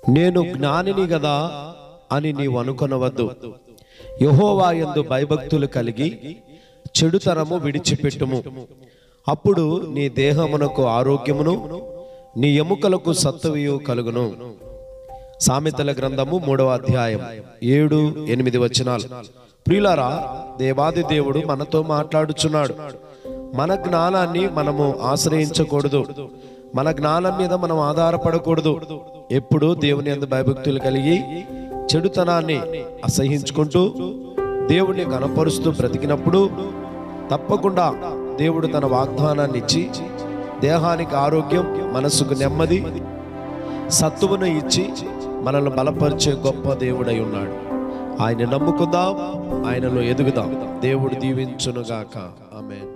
నేను జ్ఞానిని గదా అని నీవు అనుకొనవద్దు యహోవా యందు భయభక్తులు కలిగి చెడుతనము విడిచిపెట్టుము అప్పుడు నీ దేహమునకు ఆరోగ్యమును నీ ఎముకలకు సత్తువియు కలుగును సామెతల గ్రంథము మూడవ అధ్యాయం ఏడు ఎనిమిది వచనాలు ప్రియులారా దేవాది దేవుడు మనతో మాట్లాడుచున్నాడు మన జ్ఞానాన్ని మనము ఆశ్రయించకూడదు మన జ్ఞానం మీద మనం ఆధారపడకూడదు ఎప్పుడు దేవుని అందు భయభక్తులు కలిగి చెడుతనాన్ని అసహించుకుంటూ దేవుణ్ణి గణపరుస్తూ బ్రతికినప్పుడు తప్పకుండా దేవుడు తన వాగ్దానాన్ని ఇచ్చి దేహానికి ఆరోగ్యం మనసుకు నెమ్మది సత్తువును ఇచ్చి మనల్ని బలపరిచే గొప్ప దేవుడై ఉన్నాడు ఆయన నమ్ముకుందాం ఆయనలో ఎదుగుదాం దేవుడు దీవించునుగాక ఆమె